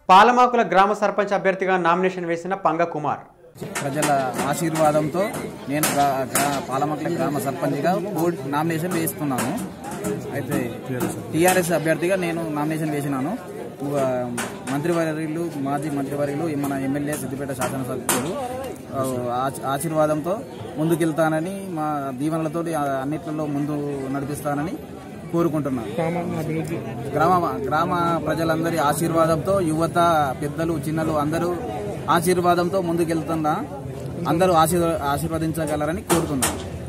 పాలమాకుల గ్రామ సర్పంచ్ అభ్యర్థిగా నామినేషన్ వేసిన పంగ కుమార్ ప్రజల ఆశీర్వాదంతో నేను గ్రా- గ్రా- పాలమట్ల గ్రామ సర్పంచ్గా పోటీ నామినేషన్ వేస్తున్నాను అయితే టీఆర్ఎస్ అభ్యర్థిగా నేను నామినేషన్ వేసినాను ఉ- మంత్రివర్యులు మాజీ మంత్రివర్యులు మన ఎమ్మెల్యే సిద్దిపేట శాసనసభ్యులు ఆ, ఆశ- ఆశీర్వాదంతో ముందుకెళ్తానని మా దీవెనలతో అన్నిట్లలో ముందు నడిపిస్తానని కోరుకుంటున్నాను గ్రామ గ్రామ ప్రజలందరి ఆశీర్వాదంతో యువత పెద్దలు చిన్నలు అందరూ ఆశీర్వాదంతో ముందుకెళ్తున్నా అందరూ ఆశీర్వ ఆశీర్వదించగలరని కోరుతున్నాను